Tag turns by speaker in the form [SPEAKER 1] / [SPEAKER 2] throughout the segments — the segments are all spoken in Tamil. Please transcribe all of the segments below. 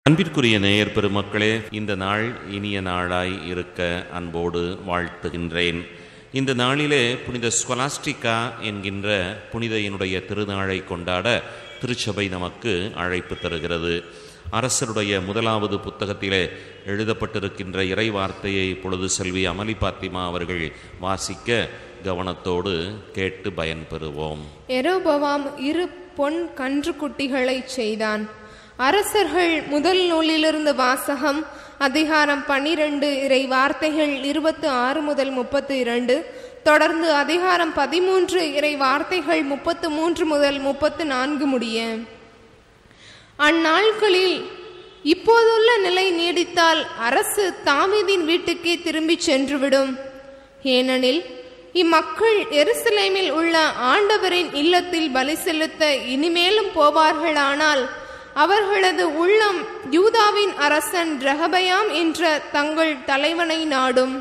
[SPEAKER 1] அன்பிற்குரிய நேயர் பெருமக்களே இந்த நாள் இனிய நாளாய் இருக்க அன்போடு வாழ்த்துகின்றேன் இந்த நாளிலே புனித ஸ்கொலாஸ்டிகா என்கின்ற புனிதையினுடைய திருநாளை கொண்டாட திருச்சபை நமக்கு அழைப்பு தருகிறது அரசருடைய முதலாவது புத்தகத்திலே எழுதப்பட்டிருக்கின்ற இறை வார்த்தையை இப்பொழுது செல்வி அமளி பாத்திமா அவர்கள் வாசிக்க கவனத்தோடு கேட்டு பயன்பெறுவோம்
[SPEAKER 2] எரோபவாம் இரு பொன் கன்றுக்குட்டிகளைச் செய்தான் அரசர்கள் முதல் நூலிலிருந்து வாசகம் அதிகாரம் பன்னிரண்டு இறை வார்த்தைகள் இருபத்து ஆறு முதல் முப்பத்து இரண்டு தொடர்ந்து அதிகாரம் பதிமூன்று இறை வார்த்தைகள் முப்பத்து மூன்று முதல் முப்பத்து நான்கு முடிய அந்நாட்களில் இப்போதுள்ள நிலை நீடித்தால் அரசு தாவீதின் வீட்டுக்கே திரும்பிச் சென்றுவிடும் ஏனெனில் இம்மக்கள் எருசலேமில் உள்ள ஆண்டவரின் இல்லத்தில் பலி செலுத்த இனிமேலும் போவார்களானால் அவர்களது உள்ளம் யூதாவின் அரசன் ரகபயாம் என்ற தங்கள் தலைவனை நாடும்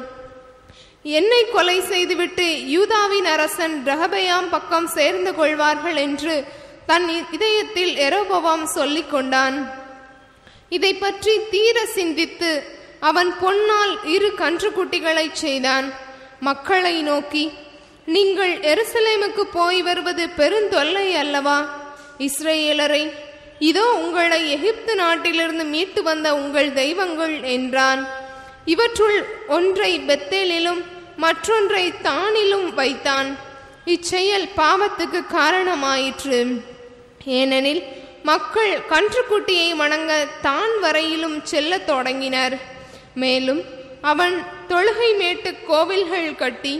[SPEAKER 2] என்னை கொலை செய்துவிட்டு யூதாவின் அரசன் ரகபயாம் பக்கம் சேர்ந்து கொள்வார்கள் என்று தன் இதயத்தில் எரோபவாம் சொல்லிக் கொண்டான் இதை பற்றி தீர சிந்தித்து அவன் பொன்னால் இரு கன்றுக்குட்டிகளைச் செய்தான் மக்களை நோக்கி நீங்கள் எருசலேமுக்கு போய் வருவது பெருந்தொல்லை அல்லவா இஸ்ரேலரை இதோ உங்களை எகிப்து நாட்டிலிருந்து மீட்டு வந்த உங்கள் தெய்வங்கள் என்றான் இவற்றுள் ஒன்றை பெத்தேலிலும் மற்றொன்றை தானிலும் வைத்தான் இச்செயல் பாவத்துக்கு காரணமாயிற்று ஏனெனில் மக்கள் கன்றுக்குட்டியை வணங்க தான் வரையிலும் செல்லத் தொடங்கினர் மேலும் அவன் தொழுகை மேட்டு கோவில்கள் கட்டி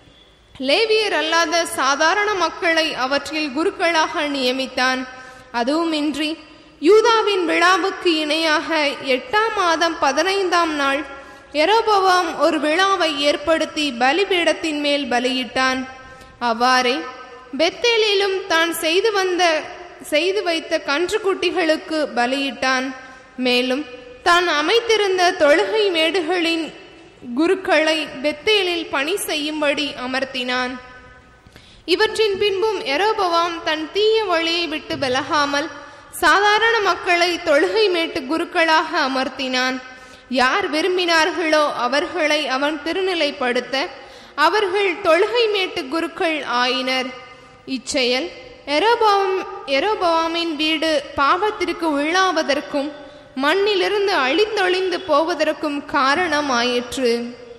[SPEAKER 2] லேவியர் அல்லாத சாதாரண மக்களை அவற்றில் குருக்களாக நியமித்தான் அதுவுமின்றி யூதாவின் விழாவுக்கு இணையாக எட்டாம் மாதம் பதினைந்தாம் நாள் எரோபவாம் ஒரு விழாவை ஏற்படுத்தி பலிபீடத்தின் மேல் பலியிட்டான் அவ்வாறே பெத்தேலிலும் தான் செய்து வந்த செய்து வைத்த கன்றுக்குட்டிகளுக்கு பலியிட்டான் மேலும் தான் அமைத்திருந்த தொழுகை மேடுகளின் குருக்களை பெத்தேலில் பணி செய்யும்படி அமர்த்தினான் இவற்றின் பின்பும் எரோபவாம் தன் தீய வழியை விட்டு விலகாமல் சாதாரண மக்களை தொழுகை மேட்டு குருக்களாக அமர்த்தினான் யார் விரும்பினார்களோ அவர்களை அவன் திருநிலைப்படுத்த அவர்கள் தொழுகை மேட்டு குருக்கள் ஆயினர் இச்செயல் எரோபாம் எரோபவாமின் வீடு பாவத்திற்கு உள்ளாவதற்கும் மண்ணிலிருந்து அழிந்தொழிந்து போவதற்கும் காரணமாயிற்று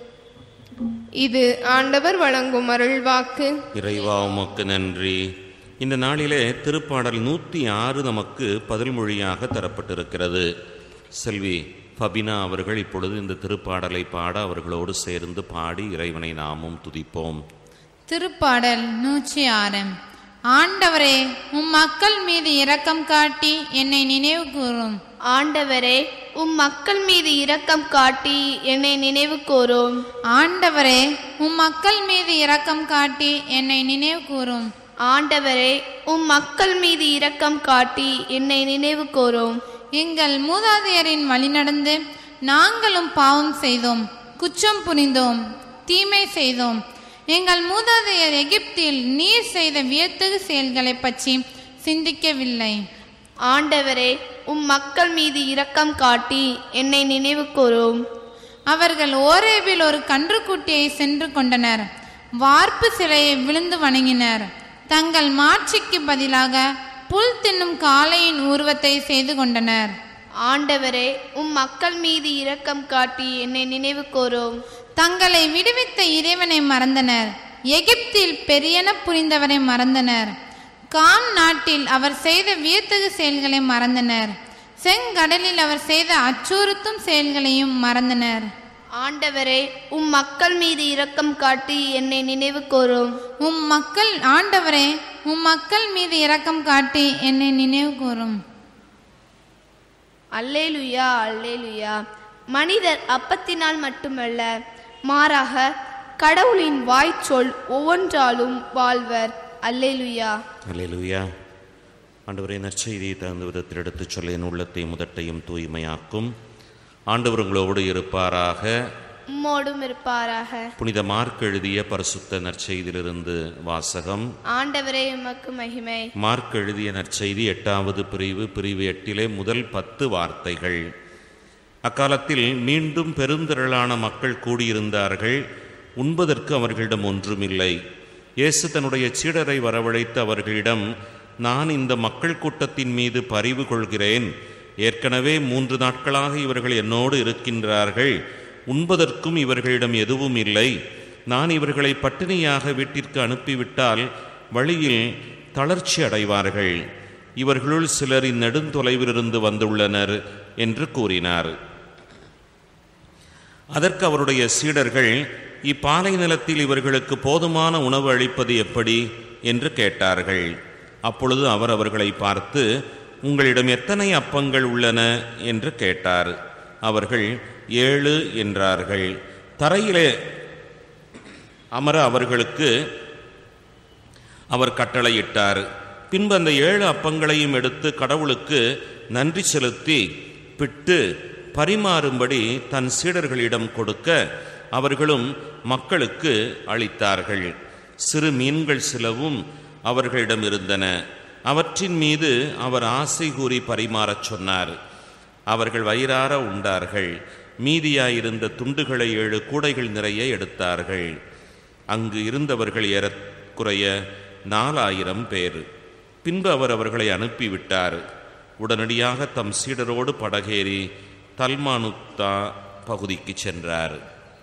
[SPEAKER 2] இது ஆண்டவர் வழங்கும் அருள்வாக்கு
[SPEAKER 1] இறைவா உமக்கு நன்றி இந்த நாளிலே திருப்பாடல் நூற்றி ஆறு நமக்கு பதில் மொழியாக தரப்பட்டிருக்கிறது செல்வி ஃபபினா அவர்கள் இப்பொழுது இந்த திருப்பாடலை பாட அவர்களோடு சேர்ந்து பாடி இறைவனை நாமும் துதிப்போம்
[SPEAKER 3] திருப்பாடல் நூற்றி ஆறு ஆண்டவரே உம் மக்கள் மீது இரக்கம் காட்டி என்னை நினைவு கூறும்
[SPEAKER 4] ஆண்டவரே உம் மக்கள் மீது இரக்கம் காட்டி என்னை நினைவு கூரும்
[SPEAKER 3] ஆண்டவரே உம் மக்கள் மீது இரக்கம் காட்டி என்னை நினைவு கூறும்
[SPEAKER 4] ஆண்டவரே உம் மக்கள் மீது இரக்கம் காட்டி என்னை நினைவு கூரும்
[SPEAKER 3] எங்கள் மூதாதையரின் வழி நடந்து நாங்களும் பாவம் செய்தோம் குற்றம் புரிந்தோம் தீமை செய்தோம் எங்கள் மூதாதையர் எகிப்தில் நீர் செய்த வியத்தகு செயல்களைப் பற்றி சிந்திக்கவில்லை
[SPEAKER 4] ஆண்டவரே உம் மக்கள் மீது இரக்கம் காட்டி என்னை நினைவு கூரும்
[SPEAKER 3] அவர்கள் ஓரேபில் ஒரு கன்றுக்குட்டியை சென்று கொண்டனர் வார்ப்பு சிலையை விழுந்து வணங்கினர் தங்கள் மாட்சிக்கு பதிலாக புல் தின்னும் காளையின் உருவத்தை செய்து கொண்டனர்
[SPEAKER 4] ஆண்டவரே உம் மக்கள் மீது இரக்கம் காட்டி என்னை நினைவு கூரும்
[SPEAKER 3] தங்களை விடுவித்த இறைவனை மறந்தனர் எகிப்தில் பெரியன புரிந்தவரை மறந்தனர் காம் நாட்டில் அவர் செய்த வியத்தகு செயல்களை மறந்தனர் செங்கடலில் அவர் செய்த அச்சுறுத்தும் செயல்களையும் மறந்தனர்
[SPEAKER 4] ஆண்டவரே உம் மக்கள் மீது இரக்கம் காட்டி என்னை நினைவு கூரும்
[SPEAKER 3] உம் மக்கள் ஆண்டவரே உம் மக்கள் மீது இரக்கம் காட்டி என்னை நினைவு கூறும்
[SPEAKER 4] அல்லேலுயா அல்லேலுயா மனிதர் அப்பத்தினால் மட்டுமல்ல மாறாக கடவுளின் வாய்ச்சொல் ஒவ்வொன்றாலும் வாழ்வர் அல்லேலுயா
[SPEAKER 1] அல்லேலூயா ஆண்டவரே நற்செய்தியை தகுந்த விதத்தில் எடுத்துச் சொல்ல என் உள்ளத்தை முதட்டையும் தூய்மையாக்கும் ஆண்டவர் உங்களோடு இருப்பாராக
[SPEAKER 4] உம்மோடும் இருப்பாராக
[SPEAKER 1] புனித மார்க் எழுதிய பரிசுத்த நற்செய்தியிலிருந்து வாசகம்
[SPEAKER 4] ஆண்டவரே உமக்கு மகிமை
[SPEAKER 1] மார்க் எழுதிய நற்செய்தி எட்டாவது பிரிவு பிரிவு எட்டிலே முதல் பத்து வார்த்தைகள் அக்காலத்தில் மீண்டும் பெருந்திரளான மக்கள் கூடியிருந்தார்கள் உண்பதற்கு அவர்களிடம் ஒன்றுமில்லை இயேசு தன்னுடைய சீடரை வரவழைத்து அவர்களிடம் நான் இந்த மக்கள் கூட்டத்தின் மீது பரிவு கொள்கிறேன் ஏற்கனவே மூன்று நாட்களாக இவர்கள் என்னோடு இருக்கின்றார்கள் உண்பதற்கும் இவர்களிடம் எதுவும் இல்லை நான் இவர்களை பட்டினியாக வீட்டிற்கு அனுப்பிவிட்டால் வழியில் தளர்ச்சி அடைவார்கள் இவர்களுள் சிலர் இந்நெடுந்தொலைவிலிருந்து வந்துள்ளனர் என்று கூறினார் அதற்கு அவருடைய சீடர்கள் இப்பாலை நிலத்தில் இவர்களுக்கு போதுமான உணவு அளிப்பது எப்படி என்று கேட்டார்கள் அப்பொழுது அவர் அவர்களை பார்த்து உங்களிடம் எத்தனை அப்பங்கள் உள்ளன என்று கேட்டார் அவர்கள் ஏழு என்றார்கள் தரையிலே அமர அவர்களுக்கு அவர் கட்டளையிட்டார் பின்பு அந்த ஏழு அப்பங்களையும் எடுத்து கடவுளுக்கு நன்றி செலுத்தி பிட்டு பரிமாறும்படி தன் சீடர்களிடம் கொடுக்க அவர்களும் மக்களுக்கு அளித்தார்கள் சிறு மீன்கள் சிலவும் அவர்களிடம் இருந்தன அவற்றின் மீது அவர் ஆசை கூறி பரிமாறச் சொன்னார் அவர்கள் வயிறார உண்டார்கள் மீதியாயிருந்த துண்டுகளை ஏழு கூடைகள் நிறைய எடுத்தார்கள் அங்கு இருந்தவர்கள் ஏறக்குறைய நாலாயிரம் பேர் பின்பு அவர் அவர்களை அனுப்பிவிட்டார் உடனடியாக தம் சீடரோடு படகேறி தல்மானுத்தா பகுதிக்கு சென்றார்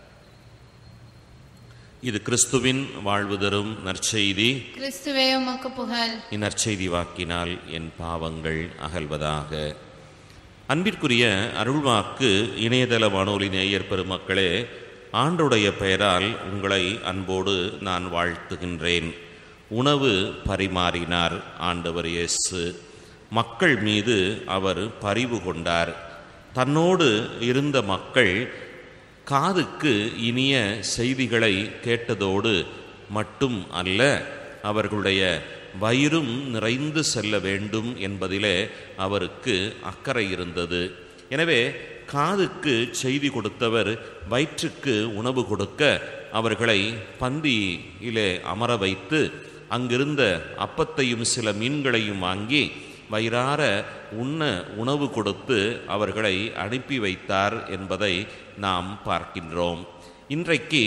[SPEAKER 1] இது கிறிஸ்துவின் வாழ்வு தரும் நற்செய்தி
[SPEAKER 3] கிறிஸ்துவே உமக்கு புகழ்
[SPEAKER 1] இந்நற்செய்தி வாக்கினால் என் பாவங்கள் அகல்வதாக அன்பிற்குரிய அருள்வாக்கு இணையதள வானொலி நேயர் பெருமக்களே ஆண்டுடைய பெயரால் உங்களை அன்போடு நான் வாழ்த்துகின்றேன் உணவு பரிமாறினார் ஆண்டவர் இயேசு மக்கள் மீது அவர் பரிவு கொண்டார் தன்னோடு இருந்த மக்கள் காதுக்கு இனிய செய்திகளை கேட்டதோடு மட்டும் அல்ல அவர்களுடைய வயிறும் நிறைந்து செல்ல வேண்டும் என்பதிலே அவருக்கு அக்கறை இருந்தது எனவே காதுக்கு செய்தி கொடுத்தவர் வயிற்றுக்கு உணவு கொடுக்க அவர்களை பந்தியிலே அமர வைத்து அங்கிருந்த அப்பத்தையும் சில மீன்களையும் வாங்கி வயிறார உண்ண உணவு கொடுத்து அவர்களை அனுப்பி வைத்தார் என்பதை நாம் பார்க்கின்றோம் இன்றைக்கு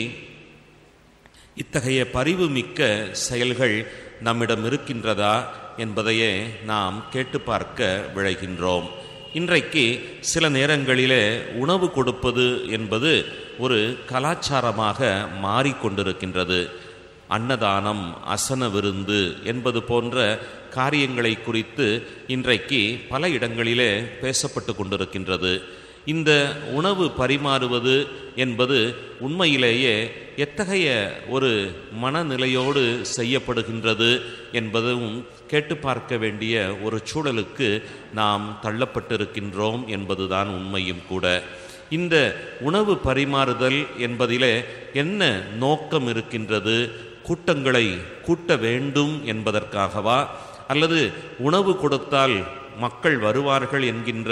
[SPEAKER 1] இத்தகைய பரிவு மிக்க செயல்கள் நம்மிடம் இருக்கின்றதா என்பதையே நாம் கேட்டு பார்க்க விழைகின்றோம் இன்றைக்கு சில நேரங்களிலே உணவு கொடுப்பது என்பது ஒரு கலாச்சாரமாக மாறிக்கொண்டிருக்கின்றது அன்னதானம் அசன விருந்து என்பது போன்ற காரியங்களை குறித்து இன்றைக்கு பல இடங்களிலே பேசப்பட்டு கொண்டிருக்கின்றது இந்த உணவு பரிமாறுவது என்பது உண்மையிலேயே எத்தகைய ஒரு மனநிலையோடு செய்யப்படுகின்றது என்பதும் கேட்டு பார்க்க வேண்டிய ஒரு சூழலுக்கு நாம் தள்ளப்பட்டிருக்கின்றோம் என்பதுதான் உண்மையும் கூட இந்த உணவு பரிமாறுதல் என்பதிலே என்ன நோக்கம் இருக்கின்றது கூட்டங்களை கூட்ட வேண்டும் என்பதற்காகவா அல்லது உணவு கொடுத்தால் மக்கள் வருவார்கள் என்கின்ற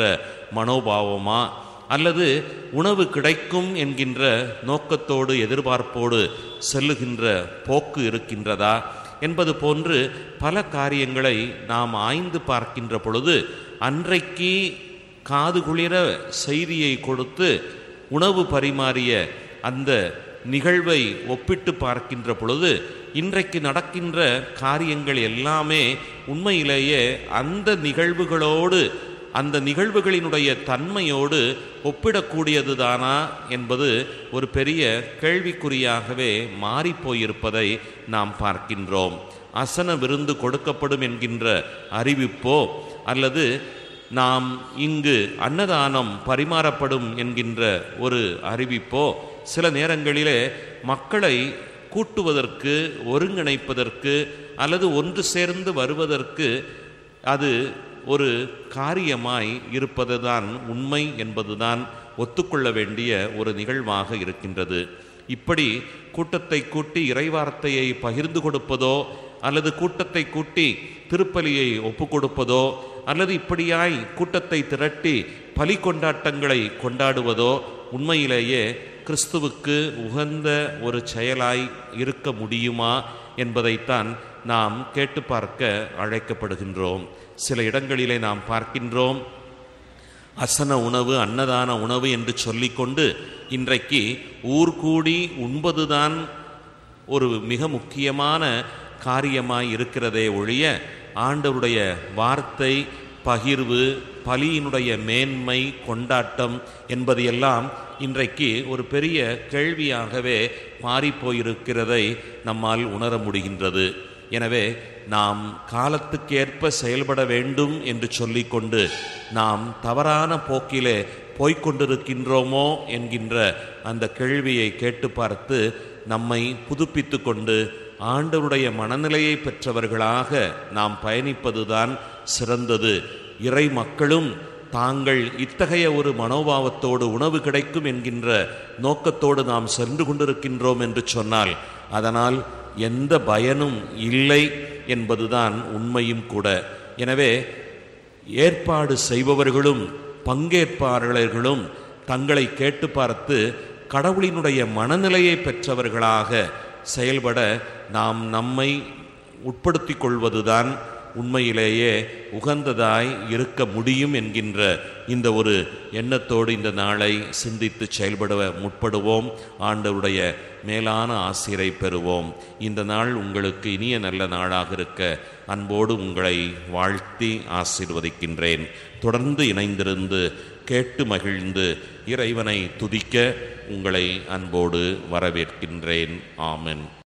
[SPEAKER 1] மனோபாவமா அல்லது உணவு கிடைக்கும் என்கின்ற நோக்கத்தோடு எதிர்பார்ப்போடு செல்லுகின்ற போக்கு இருக்கின்றதா என்பது போன்று பல காரியங்களை நாம் ஆய்ந்து பார்க்கின்ற பொழுது அன்றைக்கு காது குளிர செய்தியை கொடுத்து உணவு பரிமாறிய அந்த நிகழ்வை ஒப்பிட்டு பார்க்கின்ற பொழுது இன்றைக்கு நடக்கின்ற காரியங்கள் எல்லாமே உண்மையிலேயே அந்த நிகழ்வுகளோடு அந்த நிகழ்வுகளினுடைய தன்மையோடு ஒப்பிடக்கூடியதுதானா என்பது ஒரு பெரிய கேள்விக்குறியாகவே மாறிப்போயிருப்பதை நாம் பார்க்கின்றோம் அசன விருந்து கொடுக்கப்படும் என்கின்ற அறிவிப்போ அல்லது நாம் இங்கு அன்னதானம் பரிமாறப்படும் என்கின்ற ஒரு அறிவிப்போ சில நேரங்களிலே மக்களை கூட்டுவதற்கு ஒருங்கிணைப்பதற்கு அல்லது ஒன்று சேர்ந்து வருவதற்கு அது ஒரு காரியமாய் இருப்பதுதான் உண்மை என்பதுதான் ஒத்துக்கொள்ள வேண்டிய ஒரு நிகழ்வாக இருக்கின்றது இப்படி கூட்டத்தை கூட்டி இறைவார்த்தையை பகிர்ந்து கொடுப்பதோ அல்லது கூட்டத்தை கூட்டி திருப்பலியை ஒப்பு கொடுப்பதோ அல்லது இப்படியாய் கூட்டத்தை திரட்டி பலி கொண்டாட்டங்களை கொண்டாடுவதோ உண்மையிலேயே கிறிஸ்துவுக்கு உகந்த ஒரு செயலாய் இருக்க முடியுமா என்பதைத்தான் நாம் கேட்டு பார்க்க அழைக்கப்படுகின்றோம் சில இடங்களிலே நாம் பார்க்கின்றோம் அசன உணவு அன்னதான உணவு என்று சொல்லிக்கொண்டு இன்றைக்கு ஊர் கூடி உண்பதுதான் ஒரு மிக முக்கியமான காரியமாய் இருக்கிறதே ஒழிய ஆண்டவருடைய வார்த்தை பகிர்வு பலியினுடைய மேன்மை கொண்டாட்டம் என்பதையெல்லாம் இன்றைக்கு ஒரு பெரிய கேள்வியாகவே மாறிப்போயிருக்கிறதை நம்மால் உணர முடிகின்றது எனவே நாம் காலத்துக்கேற்ப செயல்பட வேண்டும் என்று சொல்லிக்கொண்டு நாம் தவறான போக்கிலே போய்க்கொண்டிருக்கின்றோமோ என்கின்ற அந்த கேள்வியை கேட்டு பார்த்து நம்மை புதுப்பித்து கொண்டு ஆண்டவருடைய மனநிலையை பெற்றவர்களாக நாம் பயணிப்பதுதான் சிறந்தது இறை மக்களும் தாங்கள் இத்தகைய ஒரு மனோபாவத்தோடு உணவு கிடைக்கும் என்கின்ற நோக்கத்தோடு நாம் சென்று கொண்டிருக்கின்றோம் என்று சொன்னால் அதனால் எந்த பயனும் இல்லை என்பதுதான் உண்மையும் கூட எனவே ஏற்பாடு செய்பவர்களும் பங்கேற்பாளர்களும் தங்களை கேட்டு பார்த்து கடவுளினுடைய மனநிலையை பெற்றவர்களாக செயல்பட நாம் நம்மை உட்படுத்திக் கொள்வதுதான் உண்மையிலேயே உகந்ததாய் இருக்க முடியும் என்கின்ற இந்த ஒரு எண்ணத்தோடு இந்த நாளை சிந்தித்து செயல்பட முற்படுவோம் ஆண்டவருடைய மேலான ஆசிரை பெறுவோம் இந்த நாள் உங்களுக்கு இனிய நல்ல நாளாக இருக்க அன்போடு உங்களை வாழ்த்தி ஆசீர்வதிக்கின்றேன் தொடர்ந்து இணைந்திருந்து கேட்டு மகிழ்ந்து இறைவனை துதிக்க உங்களை அன்போடு வரவேற்கின்றேன் ஆமென்